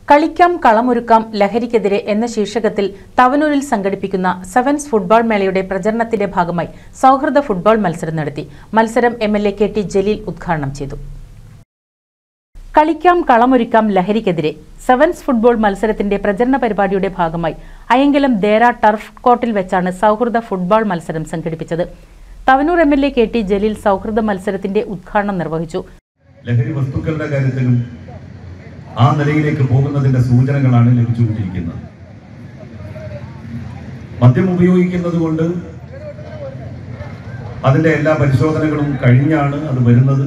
കളിക്കാം കളമൊരുക്കാം ലഹരിക്കെതിരെ എന്ന ശീർഷകത്തിൽ തവനൂരിൽ സംഘടിപ്പിക്കുന്ന സെവൻസ് ഫുട്ബോൾ മേളയുടെ പ്രചരണത്തിന്റെ ഭാഗമായി സൗഹൃദ ഫുട്ബോൾ മത്സരം നടത്തി മത്സരം M L A K T Jaleel ഉദ്ഘാടനം ചെയ്തു കളിക്കാം കളമൊരുക്കാം ലഹരിക്കെതിരെ സെവൻസ് ഫുട്ബോൾ മത്സരത്തിന്റെ പ്രചരണ പരിപാടിയുടെ ഭാഗമായി അയങ്കലം ദേര ടർഫ് കോർട്ടിൽ വെച്ചാണ് സൗഹൃദ ഫുട്ബോൾ മത്സരം സംഘടിപ്പിച്ചത് Thavanur M L A K T Jaleel സൗഹൃദ മത്സരത്തിന്റെ ഉദ്ഘാടനം നിർവഹിച്ചു ലഹരി വസ്തുക്കളുടെ കാര്യത്തിലും ആ നിലയിലേക്ക് പോകുന്നതിന്റെ സൂചനകളാണ് ലഭിച്ചുകൊണ്ടിരിക്കുന്നത് മദ്യം ഉപയോഗിക്കുന്നത് കൊണ്ട് അതിന്റെ എല്ലാ പരിശോധനകളും കഴിഞ്ഞാണ് അത് വരുന്നത്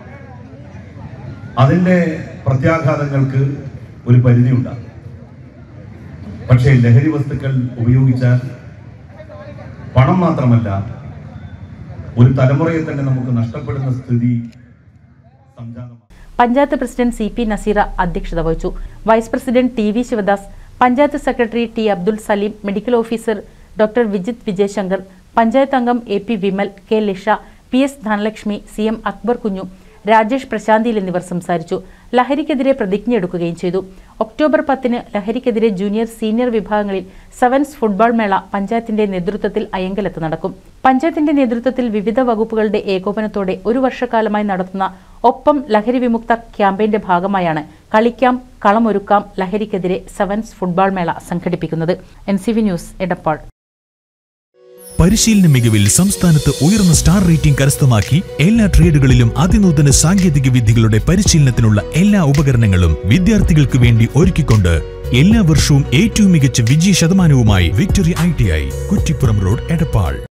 അതിന്റെ പ്രത്യാഘാതങ്ങൾക്ക് ഒരു പരിധിയുണ്ടാകും പക്ഷേ ലഹരി വസ്തുക്കൾ ഉപയോഗിച്ചാൽ പണം മാത്രമല്ല ഒരു തലമുറയെ തന്നെ നമുക്ക് നഷ്ടപ്പെടുന്ന സ്ഥിതി സംജാതമാണ് panchayat president C P Naseera അധ്യക്ഷത വഹിച്ചു vice president T V Sivadas panchayat secretary T Abdul Saleem medical officer doctor Vijith Vijayashankar panchayat അംഗം A P Vimal K Lisha P S Dhanalakshmi C M Akbar Kunju Rajesh പ്രശാന്തിയിൽ എന്നിവർ സംസാരിച്ചു ലഹരിക്കെതിരെ പ്രതിജ്ഞയെടുക്കുകയും ചെയ്തു ഒക്ടോബർ പത്തിന് ലഹരിക്കെതിരെ ജൂനിയർ സീനിയർ വിഭാഗങ്ങളിൽ സെവൻസ് ഫുട്ബോൾ മേള പഞ്ചായത്തിന്റെ നേതൃത്വത്തിൽ അയങ്കലത്ത് നടക്കും പഞ്ചായത്തിന്റെ നേതൃത്വത്തിൽ വിവിധ വകുപ്പുകളുടെ ഏകോപനത്തോടെ ഒരു വർഷക്കാലമായി നടത്തുന്ന ഒപ്പം ലഹരി വിമുക്ത ക്യാമ്പയിന്റെ ഭാഗമായാണ് കളിക്കാം കളമൊരുക്കാം ലഹരിക്കെതിരെ സെവൻസ് ഫുട്ബോൾ മേള സംഘടിപ്പിക്കുന്നത് N C V news Edappal പരിശീലന മികവിൽ സംസ്ഥാനത്ത് ഉയർന്ന സ്റ്റാർ റേറ്റിംഗ് കരസ്ഥമാക്കി എല്ലാ ട്രേഡുകളിലും അതിനൂതന സാങ്കേതിക വിദ്യകളുടെ പരിശീലനത്തിനുള്ള എല്ലാ ഉപകരണങ്ങളും വിദ്യാർത്ഥികൾക്ക് വേണ്ടി ഒരുക്കിക്കൊണ്ട് എല്ലാ വർഷവും ഏറ്റവും മികച്ച വിജയ ശതമാനവുമായി victory I T I Kuttippuram road Edappal